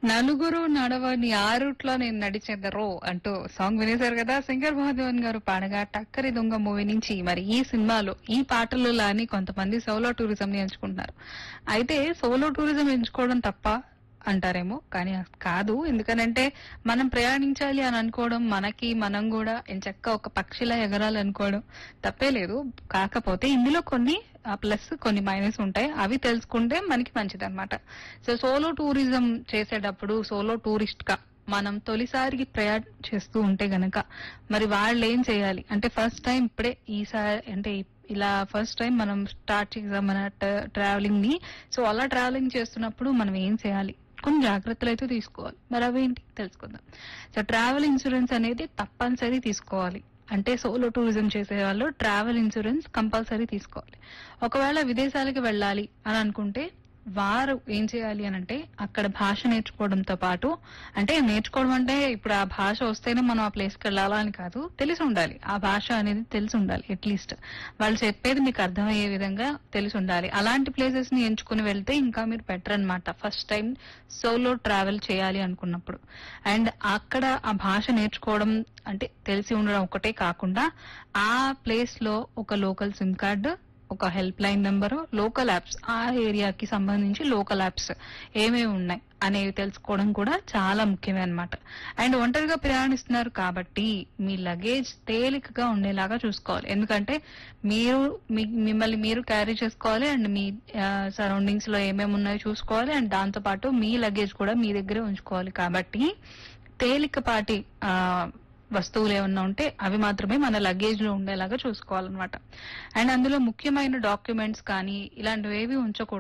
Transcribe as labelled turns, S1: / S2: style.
S1: నలుగురు నడవని ఆ రూట్ లో నేను నడిచెదరో అంటూ సాంగ్ వినేశారు కదా శంకర్ మహాదేవన్ గారు పాడగా టక్కరి దొంగ మూవీ నుంచి మరి ఈ సినిమాలో ఈ పాటలు లాని కొంతమంది సోలో టూరిజం ని ఎంచుకుంటున్నారు అయితే సోలో టూరిజం ఎంచుకోవడం తప్ప అంటారేమో కానీ అది కాదు ఎందుకనంటే మనం ప్రయాణించాలి అని అనుకోవడం మనకి మనం కూడా ఎంచక్క ఒక పక్షిలా ఎగరాలి అనుకోవడం తప్పే లేదు కాకపోతే ఇందులో కొన్ని ప్లస్ కొన్ని మైనస్ ఉంటాయి అవి తెలుసుకుంటే మనకి మంచిది అనమాట సో సోలో టూరిజం చేసేటప్పుడు సోలో టూరిస్ట్ గా మనం తొలిసారికి ప్రయాణం చేస్తూ ఉంటే గనక మరి వాళ్ళు ఏం చేయాలి అంటే ఫస్ట్ టైం ఇప్పుడే ఈసారి అంటే ఇలా ఫస్ట్ టైం మనం స్టార్ట్ చేసాం మన ట్రావెలింగ్ ని సో అలా ట్రావెలింగ్ చేస్తున్నప్పుడు మనం ఏం చేయాలి కొన్ని జాగ్రత్తలు అయితే తీసుకోవాలి మరి అవేంటి తెలుసుకుందాం సో ట్రావెల్ ఇన్సూరెన్స్ అనేది తప్పనిసరి తీసుకోవాలి అంటే సోలో టూరిజం చేసే వాళ్ళు ట్రావెల్ ఇన్సూరెన్స్ కంపల్సరీ తీసుకోవాలి ఒకవేళ విదేశాలకు వెళ్ళాలి అని అనుకుంటే వారు ఏం చేయాలి అని అంటే అక్కడ భాష నేర్చుకోవడంతో పాటు అంటే నేర్చుకోవడం అంటే ఇప్పుడు ఆ భాష వస్తేనే మనం ఆ ప్లేస్ కి వెళ్ళాలా అని కాదు తెలిసి ఉండాలి ఆ భాష అనేది తెలిసి ఉండాలి అట్లీస్ట్ వాళ్ళు చెప్పేది మీకు అర్థమయ్యే విధంగా తెలిసి ఉండాలి అలాంటి ప్లేసెస్ ని ఎంచుకుని వెళ్తే ఇంకా మీరు బెటర్ అన్నమాట ఫస్ట్ టైం సోలో ట్రావెల్ చేయాలి అనుకున్నప్పుడు అండ్ అక్కడ ఆ భాష నేర్చుకోవడం అంటే తెలిసి ఉండడం ఒకటే కాకుండా ఆ ప్లేస్ లో ఒక లోకల్ సిమ్ కార్డు ఒక help line number local apps ఆ ఏరియాకి సంబంధించి లోకల్ యాప్స్ ఏమేమి ఉన్నాయి అనేవి తెలుసుకోవడం కూడా చాలా ముఖ్యమే అన్నమాట అండ్ ఒంటరిగా ప్రయాణిస్తున్నారు కాబట్టి మీ లగేజ్ తేలికగా ఉండేలాగా చూసుకోవాలి ఎందుకంటే మీరు మీ- మిమ్మల్ని మీరు క్యారీ చేసుకోవాలి అండ్ మీ సరౌండింగ్స్ లో ఏమేమి ఉన్నాయో చూసుకోవాలి అండ్ దాంతో పాటు మీ లగేజ్ కూడా మీ దగ్గరే ఉంచుకోవాలి కాబట్టి తేలికపాటి ఆ, వస్తువులు ఏమన్నా ఉంటే అవి మాత్రమే మన లగేజ్ లో ఉండేలాగా చూసుకోవాలన్నమాట అండ్ అందులో ముఖ్యమైన డాక్యుమెంట్స్ కానీ ఇలాంటివి ఏవి ఉంచకూడదు